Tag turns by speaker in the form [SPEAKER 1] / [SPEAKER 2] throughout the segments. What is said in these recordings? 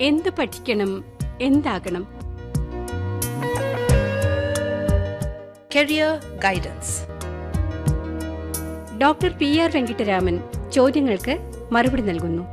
[SPEAKER 1] എന്ത് പഠിക്കണം എന്താകണം
[SPEAKER 2] Career Guidance.
[SPEAKER 1] Doctor P R Venkataraman ചോദ്യങ്ങൾക്ക് മറുപടി നൽകുന്നു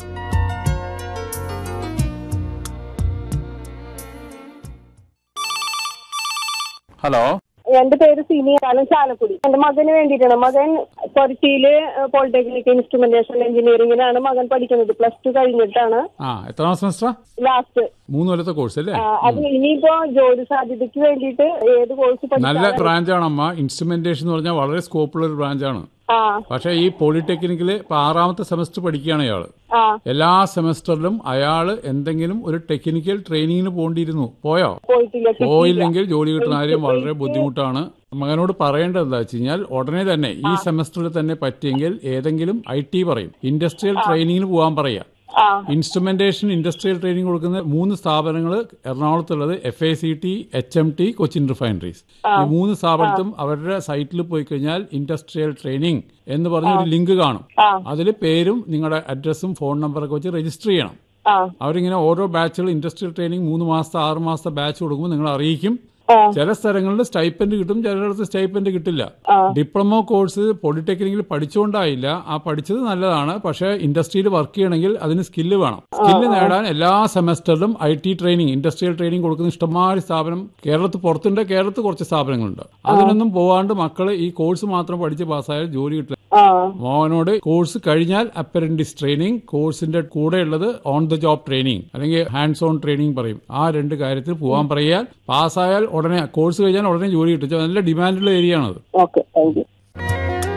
[SPEAKER 3] ഹലോ
[SPEAKER 4] എന്റെ പേര് സിനി ആണ് ചാലക്കുടി എന്റെ മകന് വേണ്ടിയിട്ടാണ് മകൻ കൊച്ചിയില് പോളിടെക്നിക് ഇൻസ്ട്രുമെന്റേഷൻ എഞ്ചിനീയറിംഗിനാണ് മകൻ പഠിക്കുന്നത് പ്ലസ് ടു കഴിഞ്ഞിട്ടാണ്
[SPEAKER 3] ആ എത്രാം സെമസ്റ്റർ
[SPEAKER 4] ലാസ്റ്റ്
[SPEAKER 3] മൂന്ന് കൊല്ലത്തെ കോഴ്സ് അല്ലേ
[SPEAKER 4] അത് ഇനിയിപ്പോ ജോലി സാധ്യതയ്ക്ക് വേണ്ടിയിട്ട് ഏത് കോഴ്സ്
[SPEAKER 3] നല്ല
[SPEAKER 4] പഠിച്ചാലും
[SPEAKER 3] ബ്രാഞ്ചാണ് അമ്മ ഇൻസ്ട്രുമെന്റേഷൻ എന്ന് പറഞ്ഞാൽ വളരെ സ്കോപ്പുള്ള ഒരു ബ്രാഞ്ചാണ്
[SPEAKER 4] ആ
[SPEAKER 3] പക്ഷേ ഈ പോളിടെക്നിക്കില് ഇപ്പൊ ആറാമത്തെ സെമസ്റ്റർ പഠിക്കുകയാണ് അയാള്
[SPEAKER 4] ആ
[SPEAKER 3] എല്ലാ സെമസ്റ്ററിലും അയാള് എന്തെങ്കിലും ഒരു ടെക്നിക്കൽ ട്രെയിനിങ്ങിന് പോകേണ്ടിയിരുന്നു പോയോ
[SPEAKER 4] പോയിട്ടില്ല കിട്ടിയില്ല.
[SPEAKER 3] പോയില്ലെങ്കിൽ ജോലി കിട്ടുന്ന കാര്യം വളരെ ബുദ്ധിമുട്ടാണ് മകനോട് പറയേണ്ടത് എന്താ വെച്ച് കഴിഞ്ഞാൽ ഉടനെ തന്നെ ഈ സെമസ്റ്ററിൽ തന്നെ പറ്റിയെങ്കിൽ ഏതെങ്കിലും ഐ ടി പറയും ഇൻഡസ്ട്രിയൽ ട്രെയിനിങ്ങിന് പോകാൻ പറയാ
[SPEAKER 4] ആ
[SPEAKER 3] ഇൻസ്ട്രുമെന്റേഷൻ ഇൻഡസ്ട്രിയൽ ട്രെയിനിങ് കൊടുക്കുന്ന മൂന്ന് സ്ഥാപനങ്ങൾ എറണാകുളത്തുള്ളത് F A C T H M T Cochin refineries ഈ മൂന്ന് സ്ഥാപനത്തും അവരുടെ സൈറ്റിൽ പോയി കഴിഞ്ഞാൽ ഇൻഡസ്ട്രിയൽ ട്രെയിനിങ് എന്ന് പറഞ്ഞ ഒരു ലിങ്ക് കാണും
[SPEAKER 4] ആ.
[SPEAKER 3] അതിൽ പേരും നിങ്ങളുടെ അഡ്രസ്സും ഫോൺ നമ്പറൊക്കെ വെച്ച് രജിസ്റ്റർ ചെയ്യണം
[SPEAKER 4] ആ
[SPEAKER 3] അവരിങ്ങനെ ഓരോ ബാച്ചുകൾ ഇൻഡസ്ട്രിയൽ ട്രെയിനിങ് മൂന്ന് മാസത്തെ ആറ് മാസത്തെ ബാച്ച് കൊടുക്കുമ്പോൾ നിങ്ങൾ അറിയിക്കും
[SPEAKER 4] ആ.
[SPEAKER 3] ചില സ്ഥലങ്ങളിൽ സ്റ്റൈപ്പൻഡ് കിട്ടും ചിലയിടത്ത് സ്റ്റൈപ്പൻഡ് കിട്ടില്ല ഡിപ്ലോമ കോഴ്സ് പോളിടെക്നിക്കിൽ പഠിച്ചുകൊണ്ടായില്ല ആ പഠിച്ചത് നല്ലതാണ് പക്ഷേ ഇൻഡസ്ട്രിയിൽ വർക്ക് ചെയ്യണമെങ്കിൽ അതിന് സ്കില്ല് വേണം സ്കില്ല് നേടാൻ എല്ലാ സെമസ്റ്ററിലും I T training industrial training കൊടുക്കുന്ന ഇഷ്ടംമാതിരി സ്ഥാപനം കേരളത്തിൽ പുറത്തുണ്ട് കേരളത്തിൽ കുറച്ച് സ്ഥാപനങ്ങളുണ്ട് അതിനൊന്നും പോവാണ്ട് മക്കള് ഈ കോഴ്സ് മാത്രം പഠിച്ച് പാസ്സായാൽ ജോലി കിട്ടില്ല
[SPEAKER 4] ആ
[SPEAKER 3] മോഹനോട് കോഴ്സ് കഴിഞ്ഞാൽ അപ്പറന്റിസ് ട്രെയിനിങ് കോഴ്സിന്റെ കൂടെയുള്ളത് ഓൺ ദ ജോബ് ട്രെയിനിങ് അല്ലെങ്കിൽ ഹാൻഡ്സ് ഓൺ ട്രെയിനിങ് പറയും ആ രണ്ട് കാര്യത്തിൽ പോകാൻ പറയാൽ പാസ്സായാൽ ഉടനെ കോഴ്സ് കഴിഞ്ഞാൽ ഉടനെ ജോലി കിട്ടും നല്ല ഡിമാൻഡുള്ള ഏരിയ ആണത്
[SPEAKER 4] ഓക്കെ താങ്ക് യു